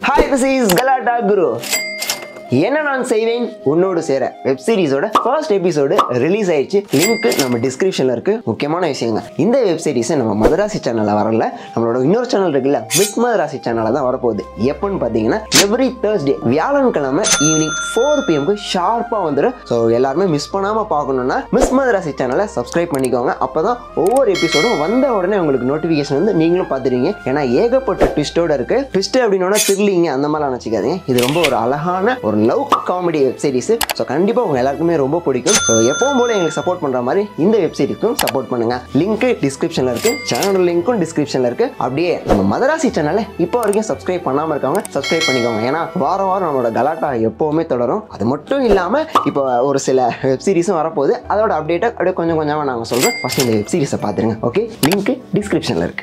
Hi this is கலாட்டா குரு என்ன நான் செய்வேன் உன்னோடு சேர வெப் சீரிஸோட ஃபர்ஸ்ட் எபிசோடு ரிலீஸ் ஆயிடுச்சு லிங்க் நம்ம டிஸ்கிரிப்ஷனில் இருக்கு முக்கியமான விஷயங்க இந்த வெப் சீரிஸ் நம்ம மதராசி சேனலில் வரல நம்மளோட இன்னொரு சேனல் இருக்குல்ல மிட் மதராசி சேனலில் தான் வரப்போகுது எப்போன்னு பார்த்தீங்கன்னா எவ்ரி தேர்ஸ்டே வியாழன்கிழமை ஈவினிங் ஃபோர் பிஎம்க்கு ஷார்ப்பாக வந்துடும் ஸோ எல்லாருமே மிஸ் பண்ணாமல் பார்க்கணுன்னா மிஸ் மதராசி சேனலை சப்ஸ்கிரைப் பண்ணிக்கோங்க அப்போ தான் ஒவ்வொரு எபிசோடும் வந்த உடனே உங்களுக்கு நோட்டிஃபிகேஷன் வந்து நீங்களும் பார்த்துருவீங்க ஏன்னா ஏகப்பட்ட ட்விஸ்டோட இருக்கு ட்விஸ்ட் அப்படின்னா த்ரில்லிங் அந்த மாதிரிலாம் நினச்சிக்காதீங்க இது ரொம்ப ஒரு அழகான ஒரு love comedy web series so கண்டிப்பாக உங்க எல்லாருக்குமே ரொம்ப பிடிக்கும் ஸோ எப்பவும் போல எங்களுக்கு சப்போர்ட் பண்ணுற மாதிரி இந்த வெப் சீரிஸ்க்கும் சப்போர்ட் பண்ணுங்க லிங்க் டிஸ்கிரிப்ஷனில் இருக்கு சேனல் லிங்க்கும் டிஸ்கிரிப்ஷனில் இருக்கு அப்படியே நம்ம மதராசி சேனலை இப்போ வரைக்கும் சப்ஸ்கிரைப் பண்ணாமல் இருக்கவங்க சப்ஸ்கிரைப் பண்ணிக்கோங்க ஏன்னா வாரம் வாரம் நம்மளோட கலாட்டா எப்போவுமே தொடரும் அது மட்டும் இல்லாமல் இப்போ ஒரு சில வெப் சீரிஸும் வரப்போகுது அதோட அப்டேட்டை அப்படியே கொஞ்சம் கொஞ்சமாக நாங்கள் சொல்கிறோம் ஃபர்ஸ்ட் இந்த வெப் சீரிஸை பார்த்துருங்க ஓகே லிங்க் டிஸ்கிரிப்ஷனில் இருக்கு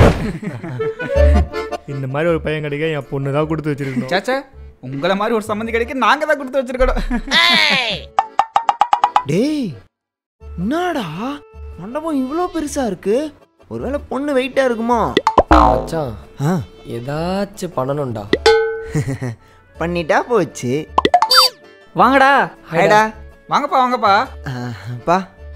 இந்த மாதிரி ஒரு பையன் கிடைக்க என் பொண்ணு தான் கொடுத்து வச்சிருக்கணும் சேச்சா உங்களை மாதிரி ஒரு சம்மந்தி கிடைக்க நாங்க தான் கொடுத்து வச்சிருக்கோம் டேய் என்னடா மண்டபம் இவ்வளோ பெருசா இருக்கு ஒருவேளை பொண்ணு வெயிட்டா இருக்குமா மச்சான் ஆ ஏதாச்சும் பண்ணணும்டா பண்ணிட்டா போச்சு வாங்கடா ஹைடா வாங்கப்பா வாங்கப்பா பா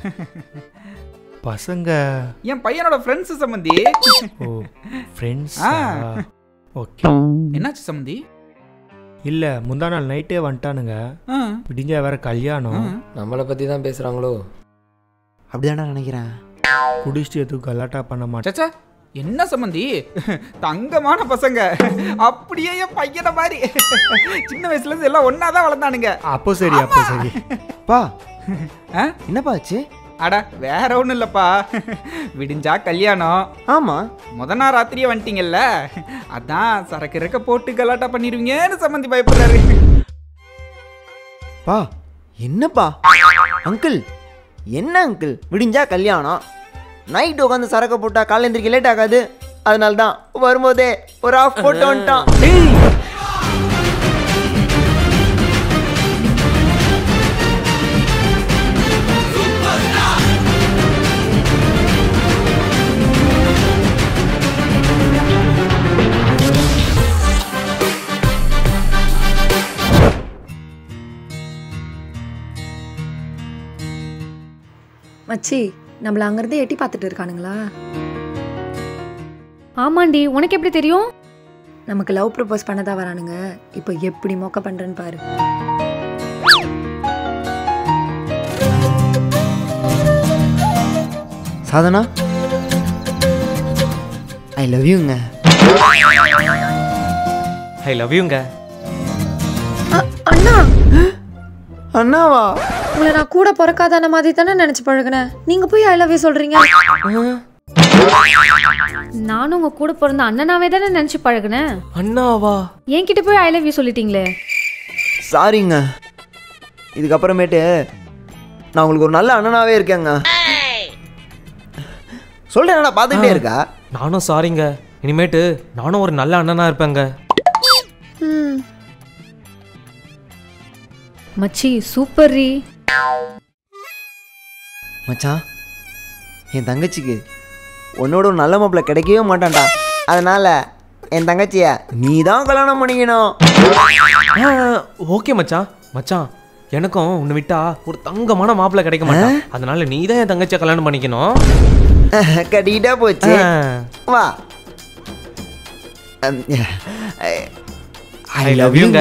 பசங்க என் பையனோட ஃப்ரெண்ட்ஸ் சம்மந்தி ஓ ஃப்ரெண்ட்ஸ் ஆ. ஓகே என்னாச்சு சம்மந்தி இல்ல முந்தா நாள் நைட்டே வந்துட்டானுங்க ஆ, விடிஞ்சா வேற கல்யாணம் ஆ. நம்மளை பற்றி தான் பேசுகிறாங்களோ அப்படிதான்டா நினைக்கிறேன் குடிச்சிட்டு எதுவும் கலாட்டா பண்ண மாட்டேன் சேச்சா என்ன சம்மந்தி தங்கமான பசங்க அப்படியே என் பையனை மாதிரி சின்ன வயசுல இருந்து எல்லாம் ஒன்னா தான் வளர்ந்தானுங்க அப்போ சரி அப்போ சரி பா ஆ? என்னப்பா ஆச்சு அட வேற ஒண்ணும் இல்லப்பா விடிஞ்சா கல்யாணம் ஆமா முத நாள் ராத்திரியே வந்துட்டீங்கல்ல அதான் சரக்கு இருக்க போட்டு கலாட்டா பண்ணிடுவீங்கன்னு சம்மந்தி பயப்படுறாரு பா என்னப்பா அங்கிள் என்ன அங்கிள் விடிஞ்சா கல்யாணம் நைட் உட்காந்து சரக்கு போட்டா காலை எந்திரிக்க லேட் ஆகாது அதனால தான் வரும்போதே ஒரு ஆஃப் போட்டு வந்துட்டான் மச்சி நம்மள அங்கிருந்து எட்டி பார்த்துட்டு இருக்கானுங்களா ஆமாண்டி உனக்கு எப்படி தெரியும் நமக்கு லவ் ப்ரப்போஸ் பண்ணதா வரானுங்க இப்போ எப்படி மொக்க பண்றேன்னு பாரு சாதனா ஐ லவ் யூங்க ஐ லவ் யூங்க அண்ணா அண்ணாவா உங்களை நான் கூட பிறக்காதான மாதிரி தானே நினைச்சு பழகினேன் நீங்க போய் ஐ லவ் யூ சொல்றீங்க நானும் உங்க கூட பிறந்த அண்ணனாவே தானே நினைச்சு பழகுனேன் அண்ணாவா என்கிட்ட போய் ஐ லவ் யூ சொல்லிட்டீங்களே சாரிங்க இதுக்கப்புறமேட்டு நான் உங்களுக்கு ஒரு நல்ல அண்ணனாவே இருக்கேங்க சொல்றேன் பார்த்துக்கிட்டே இருக்கா நானும் சாரிங்க இனிமேட்டு நானும் ஒரு நல்ல அண்ணனா இருப்பேங்க ம் மச்சி சூப்பர் ரீ மச்சான் என் தங்கச்சிக்கு உன்னோட ஒரு நல்ல மாப்பிள்ள கிடைக்கவே மாட்டான்டா அதனால என் தங்கச்சிய நீ தான் கல்யாணம் பண்ணிக்கணும் ஓகே மச்சான் மச்சான் எனக்கும் உன்னை விட்டா ஒரு தங்கமான மாப்பிள்ளை கிடைக்க மாட்டான் அதனால நீ தான் என் தங்கச்சியை கல்யாணம் பண்ணிக்கணும் கட்டிக்கிட்டா போச்சு ஆ. வா I love you-ங்க.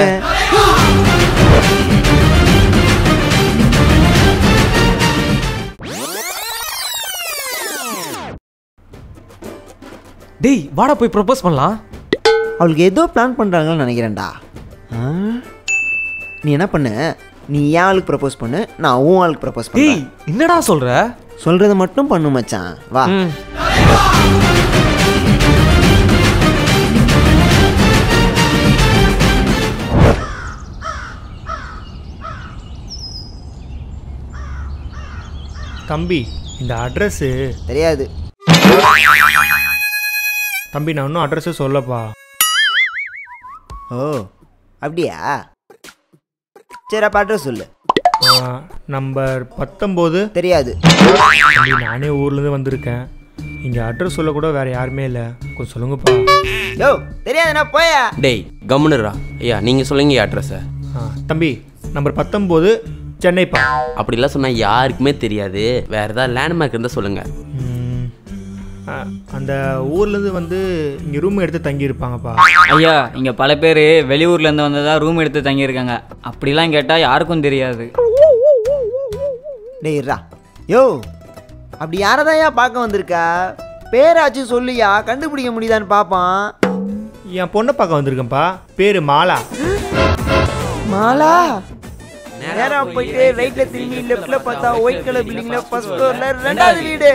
டேய் வாடா போய் ப்ரப்போஸ் பண்ணலாம் அவளுக்கு ஏதோ பிளான் பண்ணுறாங்கன்னு நினைக்கிறேன்டா ஆ? நீ என்ன பண்ணு நீ என் ஆளுக்கு ப்ரப்போஸ் பண்ணு நான் உன் ஆளுக்கு ப்ரப்போஸ் டேய் பண்ணேன் என்னடா சொல்ற சொல்றதை மட்டும் பண்ணு மச்சான் வா ம். தம்பி இந்த அட்ரஸ்ஸு தெரியாது தம்பி நான் இன்னும் அட்ரஸே சொல்லப்பா ஓ அப்படியா சரி அப்போ அட்ரஸ் சொல்லு நம்பர் பத்தொம்போது தெரியாது தம்பி நானே ஊர்லேருந்து வந்திருக்கேன் இங்கே அட்ரஸ் சொல்ல கூட வேறு யாருமே இல்லை கொஞ்சம் சொல்லுங்கப்பா யோ தெரியாதுண்ணா போயா டேய் கம்முனுரா ஐயா நீங்கள் சொல்லுங்க அட்ரஸை ஆ தம்பி நம்பர் பத்தொம்போது சென்னைப்பா அப்படிலாம் சொன்னால் யாருக்குமே தெரியாது வேறு ஏதாவது லேண்ட்மார்க் இருந்தால் சொல்லுங்கள் ம், ஆ, அந்த ஊர்லேருந்து வந்து இங்கே ரூம் எடுத்து தங்கியிருப்பாங்கப்பா ஐயா இங்க பல பேர் வெளியூர்ல இருந்து வந்ததா ரூம் எடுத்து தங்கியிருக்காங்க அப்படிலாம் கேட்டா யாருக்கும் தெரியாது டேய் இருடா யோ அப்படி யாரதாயா பார்க்க வந்திருக்கா பேராச்சும் சொல்லுயா கண்டுபிடிக்க முடியுதான்னு பார்ப்பான் என் பொண்ணை பார்க்க வந்திருக்கேன்ப்பா பேர் மாலா மாலா நேரா போயிட்டு ரைட்ல திரும்பி லெஃப்ட்ல பார்த்தா ஒயிட் கலர் பில்டிங்ல ஃபர்ஸ்ட் ஃப்ளோர்ல ரெண்டாவது வீடு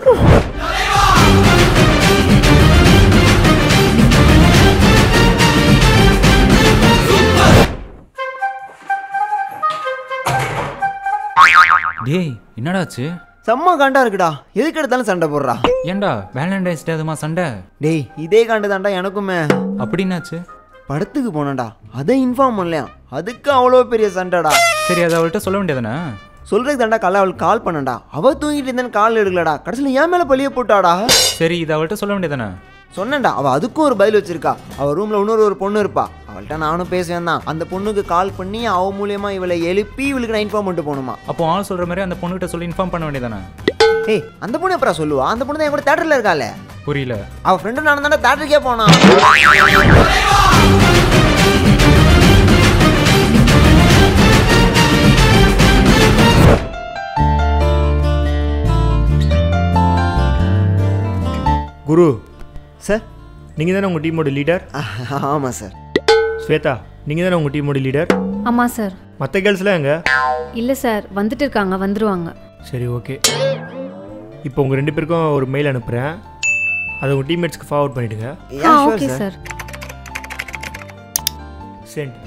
டேய் என்னடாச்சு செம்ம காண்டா இருக்குடா எதுக்கு எடுத்தாலும் சண்டை போடுறா ஏன்டா வேலண்டைன்ஸ் டே அதுமா சண்டை டேய் இதே காண்டு தான்டா எனக்குமே அப்படின்னாச்சு படத்துக்கு போனடா அதை இன்ஃபார்ம் பண்ணலையா அதுக்கு அவ்வளோ பெரிய சண்டைடா சரி அதை அவள்கிட்ட சொல்ல வேண்டியதானே சொல்றதுக்கு தாண்டா காலைல அவளுக்கு கால் பண்ணடா அவ தூங்கிட்டு இருந்தேன்னு கால் எடுக்கலடா கடைசியில் என் மேல பழிய போட்டாடா சரி இதை அவள்கிட்ட சொல்ல வேண்டியதானே சொன்னேன்டா அவ அதுக்கும் ஒரு பதில் வச்சிருக்கா அவ ரூம்ல இன்னொரு ஒரு பொண்ணு இருப்பா அவள்கிட்ட நானும் பேசுவேன் தான் அந்த பொண்ணுக்கு கால் பண்ணி அவ மூலியமா இவளை எழுப்பி இவளுக்கு நான் இன்ஃபார்ம் பண்ணிட்டு போகணுமா அப்போ ஆள் சொல்ற மாதிரி அந்த பொண்ணுகிட்ட சொல்லி இன்ஃபார்ம் பண்ண வேண்டியதானே ஏய் அந்த பொண்ணு எப்பரா சொல்லுவா அந்த பொண்ணு தான் என் கூட தேட்டர்ல இருக்காளே புரியல அவ ஃப்ரெண்டு நான் தானே தேட்டருக்கே போனா குரு சார் நீங்கள் தானே உங்கள் டீமோட லீடர் ஆமா சார் ஸ்வேதா நீங்கள் தானே உங்கள் டீமோட லீடர் ஆமாம் சார் மற்ற கேர்ள்ஸ்லாம் எங்க இல்லை சார் வந்துட்டு இருக்காங்க வந்துருவாங்க சரி ஓகே இப்போ உங்கள் ரெண்டு பேருக்கும் ஒரு மெயில் அனுப்புகிறேன் அதை உங்கள் டீம்மேட்ஸ்க்கு ஃபார்வர்ட் பண்ணிவிடுங்க ஆ okay sir sent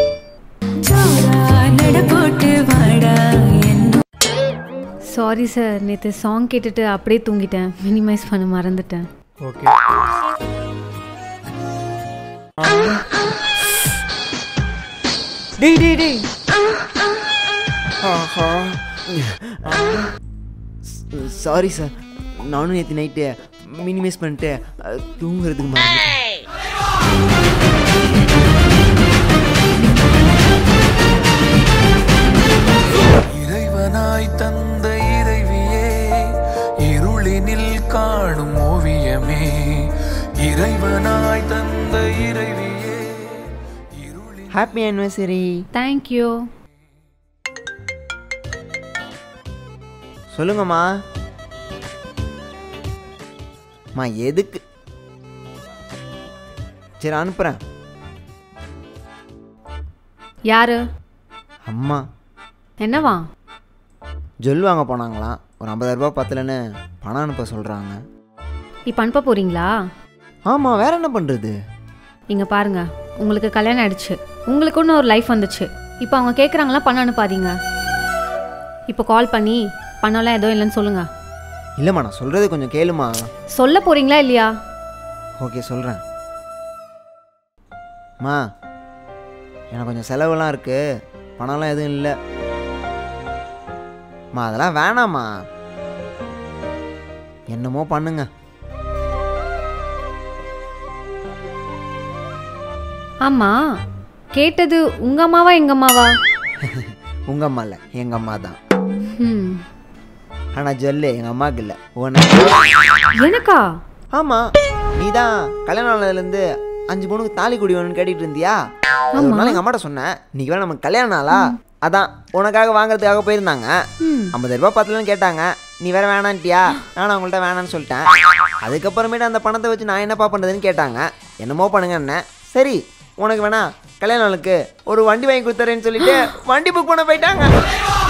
sorry sir நேற்று சாங் கேட்டுட்டு அப்படியே தூங்கிட்டேன் மினிமைஸ் பண்ண மறந்துட்டேன் ஓகே டேய் டேய் டேய் ஆஹா சாரி சார் நானும் நேற்று நைட்டு மினிமைஸ் பண்ணிட்டு அஹ், தூங்குறதுக்கு மறந்துட்டேன் இறைவனாய் தந்த இறைவியே இருளினில் காணும் ஓவியமே இறைவனாய் தந்த இறைவியே ஹாப்பி ஆனிவர்சரி தேங்க்யூ சொல்லுங்கம்மா அம்மா எதுக்கு சரி அனுப்புகிறேன் யாரு அம்மா என்னவா ஜொல் வாங்க போனாங்களாம் ஒரு ஐம்பதாயிரம் ரூபாய் பத்தலன்னு பணம் அனுப்ப சொல்கிறாங்க இப்போ அனுப்ப போறீங்களா ஆமாம் வேற என்ன பண்ணுறது இங்கே பாருங்க உங்களுக்கு கல்யாணம் ஆயிடுச்சு உங்களுக்குன்னு ஒரு லைஃப் வந்துச்சு இப்போ அவங்க கேட்குறாங்களா பணம் அனுப்பாதீங்க இப்போ கால் பண்ணி பணம்லாம் எதுவும் இல்லைன்னு சொல்லுங்க இல்லைம்மா நான் சொல்கிறது கொஞ்சம் கேளுமா சொல்ல போறீங்களா இல்லையா ஓகே சொல்கிறேன் அம்மா எனக்கு கொஞ்சம் செலவுலாம் இருக்குது பணம்லாம் எதுவும் இல்லை அம்மா அதெல்லாம் வேணாம்மா என்னமோ பண்ணுங்க ஆமா கேட்டது உங்க அம்மாவா எங்க அம்மாவா உங்கள் அம்மா இல்லை எங்கள் அம்மா தான் ம் ஆனால் ஜொல்லு எங்கள் அம்மாவுக்கு இல்லை உனக்கு எனக்கா ஆமாம் நீ தான் கல்யாணம் ஆனதுலேருந்து அஞ்சு பொண்ணுக்கு தாலி குடி வேணும்னு கேட்டுட்டு இருந்தியா அது ஒரு நாள் எங்கள் அம்மாட்ட சொன்னேன் இன்னைக்கு வேணா நமக்கு கல்யாணம் நாளா அதான் உனக்காக வாங்குறதுக்காக போயிருந்தாங்க ஐம்பது ரூபாய் பத்தலன்னு கேட்டாங்க நீ வேற வேணான்ட்டியா நானும் அவங்கள்ட்ட வேணான்னு சொல்லிட்டேன் அதுக்கப்புறமேட்டு அந்த பணத்தை வச்சு நான் என்னப்பா பண்ணுறதுன்னு கேட்டாங்க என்னமோ பண்ணுங்கன்னு சரி உனக்கு வேணா கல்யாண நாளுக்கு ஒரு வண்டி வாங்கி கொடுத்துறேன்னு சொல்லிட்டு வண்டி புக் பண்ண போயிட்டாங்க